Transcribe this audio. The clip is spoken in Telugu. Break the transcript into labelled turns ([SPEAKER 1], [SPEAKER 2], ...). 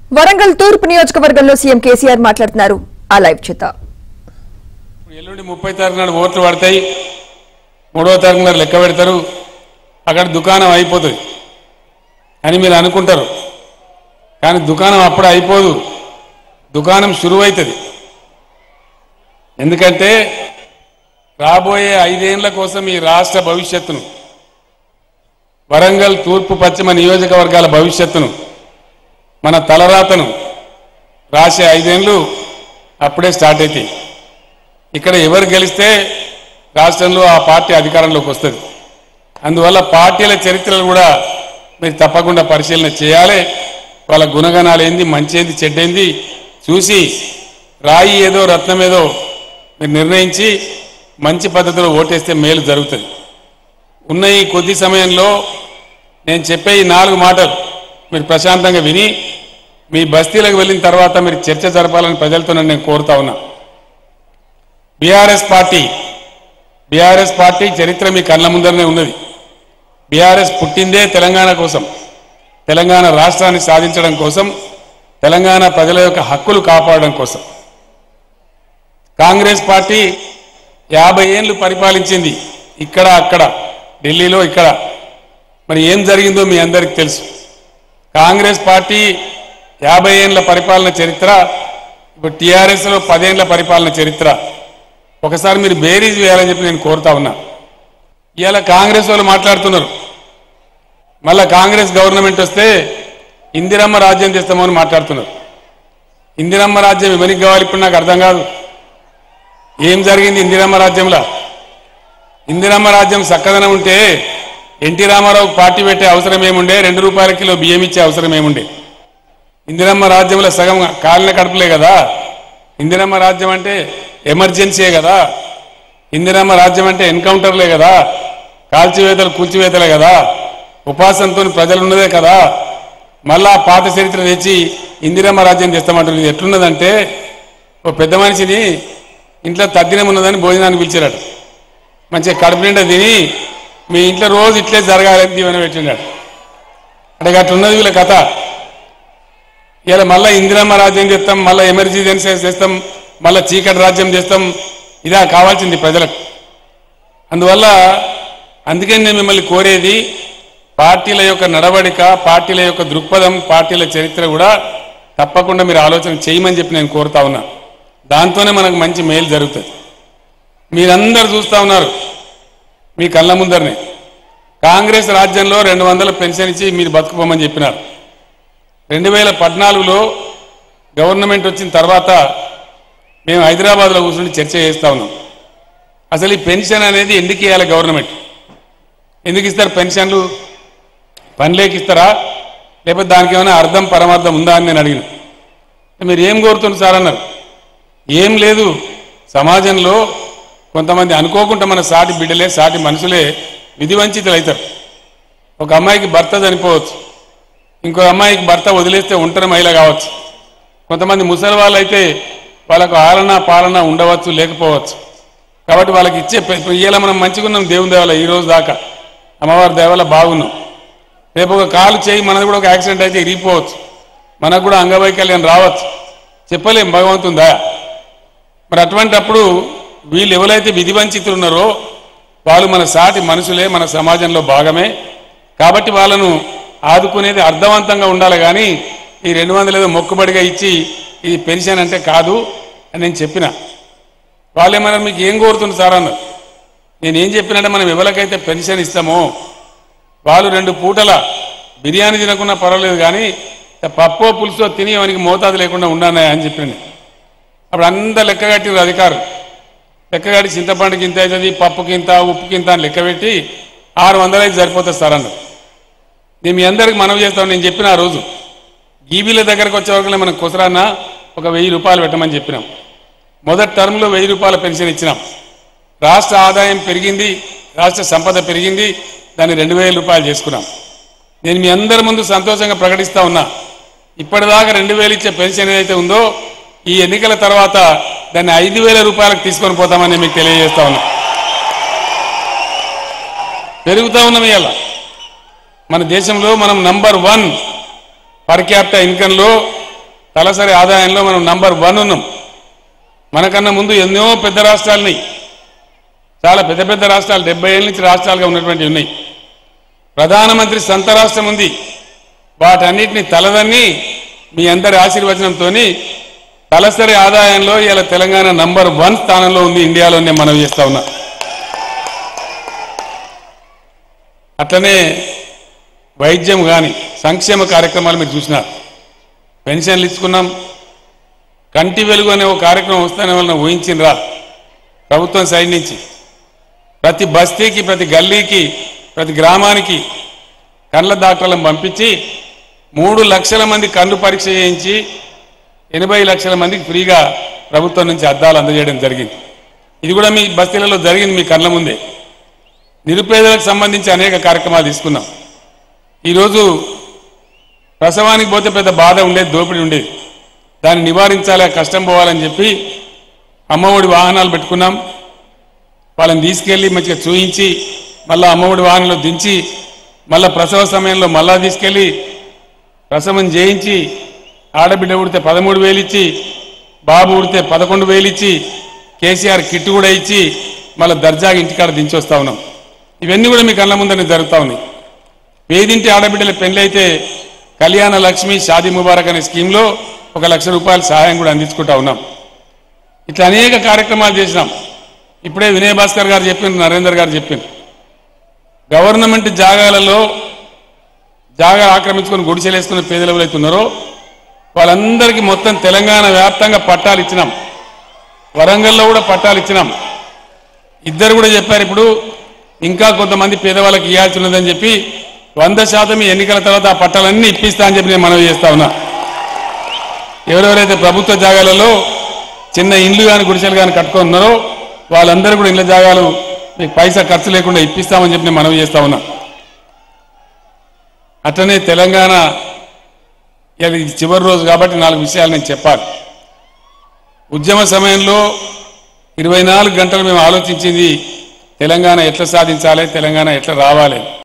[SPEAKER 1] వరంగల్ తూర్పు నియోజకవర్గంలో సీఎం కేసీఆర్ మాట్లాడుతున్నారు ఆ లైవ్ చేద్దాం
[SPEAKER 2] ఇప్పుడు ఎల్లుండి ముప్పై తారీఖు నాడు ఓట్లు పడతాయి మూడవ తారీఖు నాడు లెక్క పెడతారు అక్కడ దుకాణం అయిపోతుంది అని మీరు అనుకుంటారు కానీ దుకాణం అప్పుడు అయిపోదు దుకాణం శురువైతుంది ఎందుకంటే రాబోయే ఐదేళ్ల కోసం ఈ రాష్ట్ర భవిష్యత్తును వరంగల్ తూర్పు పశ్చిమ నియోజకవర్గాల భవిష్యత్తును మన తలరాతను రాసే ఐదేళ్లు అప్పుడే స్టార్ట్ అవుతాయి ఇక్కడ ఎవరు గెలిస్తే రాష్ట్రంలో ఆ పార్టీ అధికారంలోకి వస్తుంది అందువల్ల పార్టీల చరిత్రలు కూడా మీరు తప్పకుండా పరిశీలన చేయాలి వాళ్ళ గుణగణాలు ఏంది మంచి ఏంది చెడ్డేంది చూసి రాయి ఏదో రత్నం ఏదో మీరు నిర్ణయించి మంచి పద్ధతిలో ఓటేస్తే మేలు జరుగుతుంది ఉన్న ఈ కొద్ది సమయంలో నేను చెప్పే ఈ నాలుగు మాటలు మీరు ప్రశాంతంగా విని మీ బస్తీలకు వెళ్ళిన తర్వాత మీరు చర్చ జరపాలని ప్రజలతో నేను కోరుతా ఉన్నా బీఆర్ఎస్ పార్టీ బీఆర్ఎస్ పార్టీ చరిత్ర మీ కళ్ళ ముందరనే ఉన్నది బీఆర్ఎస్ పుట్టిందే తెలంగాణ కోసం తెలంగాణ రాష్ట్రాన్ని సాధించడం కోసం తెలంగాణ ప్రజల యొక్క హక్కులు కాపాడడం కోసం కాంగ్రెస్ పార్టీ యాభై ఏళ్ళు పరిపాలించింది ఇక్కడ అక్కడ ఢిల్లీలో ఇక్కడ మరి ఏం జరిగిందో మీ అందరికీ తెలుసు కాంగ్రెస్ పార్టీ యాభై ఏళ్ళ పరిపాలన చరిత్ర ఇప్పుడు టీఆర్ఎస్లో పదేళ్ల పరిపాలన చరిత్ర ఒకసారి మీరు బేరీజ్ వేయాలని చెప్పి నేను కోరుతా ఉన్నా ఇవాళ కాంగ్రెస్ వాళ్ళు మాట్లాడుతున్నారు మళ్ళా కాంగ్రెస్ గవర్నమెంట్ వస్తే ఇందిరమ్మ రాజ్యం తెస్తామని మాట్లాడుతున్నారు ఇందిరమ్మ రాజ్యం ఎవరికి కావాలి ఇప్పుడు నాకు అర్థం కాదు ఏం జరిగింది ఇందిరమ్మ రాజ్యంలో ఇందిరమ్మ రాజ్యం చక్కదనం ఉంటే ఎన్టీ రామారావు పార్టీ పెట్టే అవసరం ఏముండే రెండు రూపాయల కిలో బియ్యం ఇచ్చే అవసరం ఏముండే ఇందిరమ్మ రాజ్యంలో సగం కాలిన కడుపులే కదా ఇందిరమ్మ రాజ్యం అంటే ఎమర్జెన్సీయే కదా ఇందిరమ్మ రాజ్యం అంటే ఎన్కౌంటర్లే కదా కాల్చివేతలు కూల్చివేతలే కదా ఉపాసంతో ప్రజలు ఉన్నదే కదా మళ్ళా పాత చరిత్ర తెచ్చి ఇందిరమ్మ రాజ్యం చేస్తామంటారు ఇది ఎట్లున్నదంటే ఓ పెద్ద మనిషిని ఇంట్లో తద్దినం ఉన్నదని భోజనానికి పిలిచారట మంచిగా కడుపు నిండా తిని మీ ఇంట్లో రోజు ఇట్లే జరగాలని దీవెన పెట్టినాడు అంటే అట్లున్నది వీళ్ళ కథ ఇలా మళ్ళీ ఇందిరమ్మ రాజ్యం చేస్తాం మళ్ళీ ఎమర్జెన్సీ చేస్తాం మళ్ళీ చీకటి రాజ్యం చేస్తాం ఇదా కావాల్సింది ప్రజలకు అందువల్ల అందుకే నేను మిమ్మల్ని కోరేది పార్టీల యొక్క నడవడిక పార్టీల యొక్క దృక్పథం పార్టీల చరిత్ర కూడా తప్పకుండా మీరు ఆలోచన చేయమని చెప్పి నేను కోరుతా ఉన్నా దాంతోనే మనకు మంచి మేలు జరుగుతుంది మీరందరూ చూస్తా ఉన్నారు మీ కళ్ళ ముందరనే కాంగ్రెస్ రాజ్యంలో రెండు వందల పెన్షన్ ఇచ్చి మీరు బతుకుపోమని చెప్పినారు రెండు వేల పద్నాలుగులో గవర్నమెంట్ వచ్చిన తర్వాత మేము హైదరాబాద్లో కూర్చుని చర్చ చేస్తా ఉన్నాం అసలు ఈ పెన్షన్ అనేది ఎందుకు ఇవ్వాలి గవర్నమెంట్ ఎందుకు ఇస్తారు పెన్షన్లు పనిలేకి ఇస్తారా లేకపోతే దానికి ఏమైనా అర్థం పరమార్థం ఉందా అని నేను అడిగిన మీరు ఏం కోరుతున్నారు సార్ అన్నారు ఏం లేదు సమాజంలో కొంతమంది అనుకోకుండా మన సాటి బిడ్డలే సాటి మనుషులే విధి వంచితులు అవుతారు ఒక అమ్మాయికి భర్త చనిపోవచ్చు ఇంకో అమ్మాయికి భర్త వదిలేస్తే ఒంటరి మహిళ కావచ్చు కొంతమంది ముసలి వాళ్ళు అయితే వాళ్ళకు ఆలన పాలన ఉండవచ్చు లేకపోవచ్చు కాబట్టి వాళ్ళకి ఇచ్చే ఇవాళ మనం మంచిగా ఉన్నాం దేవుని దేవాల ఈ రోజు దాకా అమ్మవారి దేవాల బాగున్నాం రేపు ఒక కాలు చేయి మనది కూడా ఒక యాక్సిడెంట్ అయితే ఇరిగిపోవచ్చు మనకు కూడా అంగవైకల్యం రావచ్చు చెప్పలేం భగవంతుందా మరి అటువంటప్పుడు వీళ్ళు ఎవరైతే విధి వంచితులు ఉన్నారో వాళ్ళు మన సాటి మనుషులే మన సమాజంలో భాగమే కాబట్టి వాళ్ళను ఆదుకునేది అర్థవంతంగా ఉండాలి కానీ ఈ రెండు వందలు ఏదో మొక్కుబడిగా ఇచ్చి ఇది పెన్షన్ అంటే కాదు అని నేను చెప్పిన వాళ్ళేమన్నారు మీకు ఏం కోరుతుంది సార్ అన్నారు నేను ఏం చెప్పినంటే మనం ఎవరికైతే పెన్షన్ ఇస్తామో వాళ్ళు రెండు పూటల బిర్యానీ తినకున్నా పర్వాలేదు కానీ పప్పో పులుసో తిని వానికి మోతాదు లేకుండా ఉండాలి అని చెప్పింది అప్పుడు అంతా లెక్క కట్టిరు అధికారులు లెక్క కట్టి చింతపండుకి ఇంత అవుతుంది పప్పుకి ఇంత ఉప్పుకి ఇంత అని లెక్క పెట్టి ఆరు వందలు అయితే సరిపోతుంది సార్ అన్నారు నేను మీ అందరికి మనవి చేస్తాను నేను చెప్పిన ఆ రోజు గీబీల దగ్గరకు వచ్చే వరకు మనం కుసరాన్న ఒక వెయ్యి రూపాయలు పెట్టమని చెప్పినాం మొదటి టర్మ్లో వెయ్యి రూపాయల పెన్షన్ ఇచ్చినాం రాష్ట్ర ఆదాయం పెరిగింది రాష్ట్ర సంపద పెరిగింది దాన్ని రెండు వేల రూపాయలు చేసుకున్నాం నేను మీ అందరి ముందు సంతోషంగా ప్రకటిస్తా ఉన్నా ఇప్పటిదాకా రెండు వేలు ఇచ్చే పెన్షన్ ఏదైతే ఉందో ఈ ఎన్నికల తర్వాత దాన్ని ఐదు వేల రూపాయలకు తీసుకొని పోతామని మీకు తెలియజేస్తా ఉన్నా పెరుగుతా ఉన్నాం ఇవాళ మన దేశంలో మనం నంబర్ వన్ పర్ క్యాపిటల్ ఇన్కంలో తలసరి ఆదాయంలో మనం నంబర్ వన్ ఉన్నాం మనకన్నా ముందు ఎన్నో పెద్ద రాష్ట్రాలని చాలా పెద్ద పెద్ద రాష్ట్రాలు డెబ్బై ఏళ్ళ నుంచి రాష్ట్రాలుగా ఉన్నటువంటి ఉన్నాయి ప్రధానమంత్రి సొంత రాష్ట్రం ఉంది వాటన్నిటిని తలదన్ని మీ అందరి ఆశీర్వచనంతో తలసరి ఆదాయంలో ఇలా తెలంగాణ నంబర్ వన్ స్థానంలో ఉంది ఇండియాలోనే మనవి చేస్తా ఉన్నా అట్లనే వైద్యం కానీ సంక్షేమ కార్యక్రమాలు మీరు చూసినారు పెన్షన్లు ఇచ్చుకున్నాం కంటి వెలుగు అనే ఒక కార్యక్రమం వస్తానే వలన ఊహించినరా ప్రభుత్వం సైడ్ నుంచి ప్రతి బస్తీకి ప్రతి గల్లీకి ప్రతి గ్రామానికి కళ్ళ డాక్టర్లను పంపించి మూడు లక్షల మంది కళ్ళు పరీక్ష చేయించి ఎనభై లక్షల మందికి ఫ్రీగా ప్రభుత్వం నుంచి అద్దాలు అందజేయడం జరిగింది ఇది కూడా మీ బస్తీలలో జరిగింది మీ కళ్ళ ముందే నిరుపేదలకు సంబంధించి అనేక కార్యక్రమాలు తీసుకున్నాం ఈరోజు ప్రసవానికి పోతే పెద్ద బాధ ఉండేది దోపిడీ ఉండేది దాన్ని నివారించాలి ఆ కష్టం పోవాలని చెప్పి అమ్మఒడి వాహనాలు పెట్టుకున్నాం వాళ్ళని తీసుకెళ్ళి మంచిగా చూయించి మళ్ళీ అమ్మఒడి వాహనంలో దించి మళ్ళీ ప్రసవ సమయంలో మళ్ళా తీసుకెళ్ళి ప్రసవం చేయించి ఆడబిడ్డ ఉడితే పదమూడు వేలు ఇచ్చి బాబు ఉడితే పదకొండు వేలు ఇచ్చి కేసీఆర్ కిట్ కూడా ఇచ్చి మళ్ళీ దర్జాగా ఇంటికాడ దించి వస్తా ఉన్నాం ఇవన్నీ కూడా మీ కళ్ళ ముందర జరుగుతా ఉన్నాయి పేదింటి ఆడబిడ్డల పెళ్లి అయితే కళ్యాణ లక్ష్మి షాదీ ముబారక్ అనే స్కీమ్లో ఒక లక్ష రూపాయల సహాయం కూడా అందించుకుంటా ఉన్నాం ఇట్లా అనేక కార్యక్రమాలు చేసినాం ఇప్పుడే వినయ్ భాస్కర్ గారు చెప్పిండ్రు నరేందర్ గారు చెప్పిండ్రు గవర్నమెంట్ జాగాలలో జాగా ఆక్రమించుకొని గుడిసెలేసుకున్న పేదలు ఎవరైతే ఉన్నారో వాళ్ళందరికీ మొత్తం తెలంగాణ వ్యాప్తంగా పట్టాలు ఇచ్చినాం వరంగల్లో కూడా పట్టాలు ఇచ్చినాం ఇద్దరు కూడా చెప్పారు ఇప్పుడు ఇంకా కొంతమంది పేదవాళ్ళకి ఇవ్వాల్సి ఉన్నదని చెప్పి వంద శాతం ఈ ఎన్నికల తర్వాత ఆ పట్టాలన్నీ ఇప్పిస్తా అని చెప్పి నేను మనవి చేస్తా ఉన్నా ఎవరెవరైతే ప్రభుత్వ జాగాలలో చిన్న ఇండ్లు కానీ గుడిసెలు కానీ కట్టుకొని ఉన్నారో వాళ్ళందరూ కూడా ఇళ్ళ జాగాలు మీకు పైసా ఖర్చు లేకుండా ఇప్పిస్తామని చెప్పి నేను మనవి చేస్తా ఉన్నా అట్లనే తెలంగాణ ఇవాళ ఇది చివరి రోజు కాబట్టి నాలుగు విషయాలు నేను చెప్పాలి ఉద్యమ సమయంలో ఇరవై నాలుగు గంటలు మేము ఆలోచించింది తెలంగాణ ఎట్లా సాధించాలి తెలంగాణ ఎట్లా రావాలి